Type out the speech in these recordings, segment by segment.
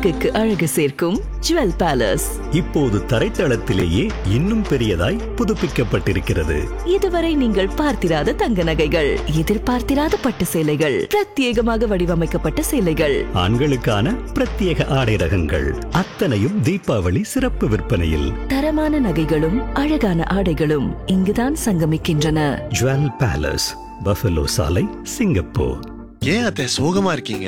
அழகுக்கு அழகு சேர்க்கும் ஜுவல் பேலஸ் இப்போது தரைத்தளத்திலேயே இன்னும் பெரியதாய் புதுப்பிக்கப்பட்டிருக்கிறது இதுவரை நீங்கள் பார்த்திராத தங்க நகைகள் எதிர்பார்த்திராத பட்டு சேலைகள் பிரத்யேகமாக வடிவமைக்கப்பட்ட சேலைகள் ஆண்களுக்கான பிரத்யேக ஆடை ரகங்கள் அத்தனையும் தீபாவளி சிறப்பு விற்பனையில் தரமான நகைகளும் அழகான ஆடைகளும் இங்குதான் சங்கமிக்கின்றன ஜுவல் பேலஸ் பஃபலோ சாலை சிங்கப்பூர் ஏன் அத்தை சோகமா இருக்கீங்க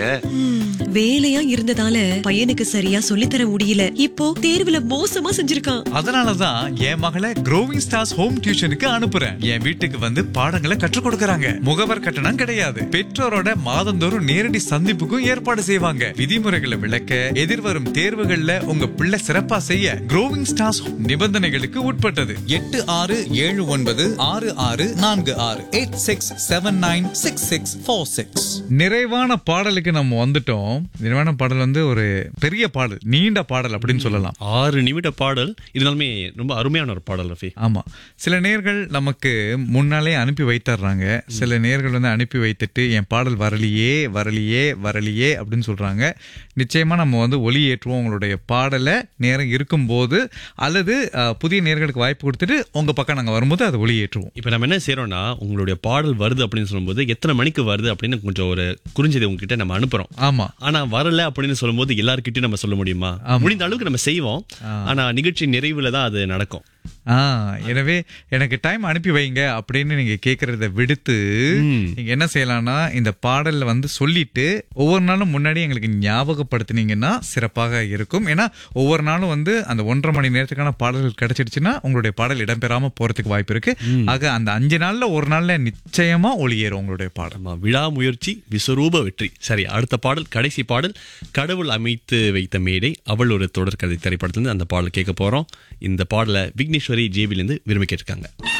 வேலையா இருந்ததால பையனுக்கு சரியா சொல்லித்தர முடியல இப்போ தேர்வுல மோசமா செஞ்சிருக்கான் அதனாலதான் என் மகளை க்ரோவிங் ஸ்டார்ஸ் ஹோம் டியூஷனுக்கு அனுப்புறேன் என் வீட்டுக்கு வந்து பாடங்களை கற்றுக் கொடுக்கறாங்க முகவர் கட்டணம் கிடையாது பெற்றோரோட மாதந்தோறும் நேரடி சந்திப்புக்கும் ஏற்பாடு செய்வாங்க விதிமுறைகளை விளக்க எதிர்வரும் தேர்வுகள்ல உங்க பிள்ளை சிறப்பா செய்ய க்ரோவிங் ஸ்டார்ஸ் நிபந்தனைகளுக்கு உட்பட்டது எட்டு ஆறு ஏழு ஒன்பது ஆறு ஆறு நான்கு ஆறு eight six seven nine six six four six நிறைவான பாடலுக்கு நம்ம வந்துட்டோம் நிறைவான பாடல் வந்து ஒரு பெரிய பாடல் நீண்ட பாடல் அப்படின்னு சொல்லலாம் ஆறு நிமிட பாடல் இருந்தாலுமே ரொம்ப அருமையான ஒரு பாடல் ரஃபி ஆமா சில நேர்கள் நமக்கு முன்னாலே அனுப்பி வைத்தர்றாங்க சில நேர்கள் வந்து அனுப்பி வைத்துட்டு என் பாடல் வரலையே வரலையே வரலையே அப்படின்னு சொல்றாங்க நிச்சயமா நம்ம வந்து ஒலி ஏற்றுவோம் உங்களுடைய பாடலை நேரம் இருக்கும்போது அல்லது அஹ், புதிய நேர்களுக்கு வாய்ப்பு கொடுத்துட்டு உங்க பக்கம் நாங்க வரும்போது அதை ஒலி ஏற்றுவோம் இப்போ நம்ம என்ன செய்றோம்னா உங்களுடைய பாடல் வருது அப்படின்னு சொல்லும்போது எத்தனை மணிக்கு வருது அப்படின்னு கொஞ்சம் ஒரு குறிஞ்சதை உங்ககிட்ட நம்ம அனுப்புறோம் ஆமா ஆனா வரல அப்படின்னு சொல்லும்போது எல்லார்கிட்டயும் நம்ம சொல்ல முடியுமா முடிந்த அளவுக்கு நம்ம செய்வோம் ஆனா நிகழ்ச்சி நிறைவுல தான் அது நடக்கும் ஆ எனவே எனக்கு டைம் அனுப்பி வைங்க அப்படின்னு நீங்க கேக்குறத விடுத்து நீங்க என்ன செய்யலாம்னா இந்த பாடல்ல வந்து சொல்லிட்டு ஒவ்வொரு நாளும் முன்னாடி எங்களுக்கு ஞாபகப்படுத்தினீங்கன்னா சிறப்பாக இருக்கும் ஏன்னா ஒவ்வொரு நாளும் வந்து அந்த ஒன்றரை மணி நேரத்துக்கான பாடல்கள் கிடைச்சிடுச்சுன்னா உங்களுடைய பாடல் இடம்பெறாம போறதுக்கு வாய்ப்பு இருக்கு ஆக அந்த அஞ்சு நாள்ல ஒரு நாள்ல நிச்சயமா ஒளியேறும் உங்களுடைய பாடல் ஆமா விழா முயற்சி விஸ்வரூப வெற்றி சரி அடுத்த பாடல் கடைசி பாடல் கடவுள் அமைத்து வைத்த மேடை அவள் ஒரு தொடர்கதை திரைப்படத்திலிருந்து அந்த பாடல் கேட்க போறோம் இந்த பாடலை விக்னேஸ்வரி ஜேபிலிருந்து விரும்பி கேட்டிருக்காங்க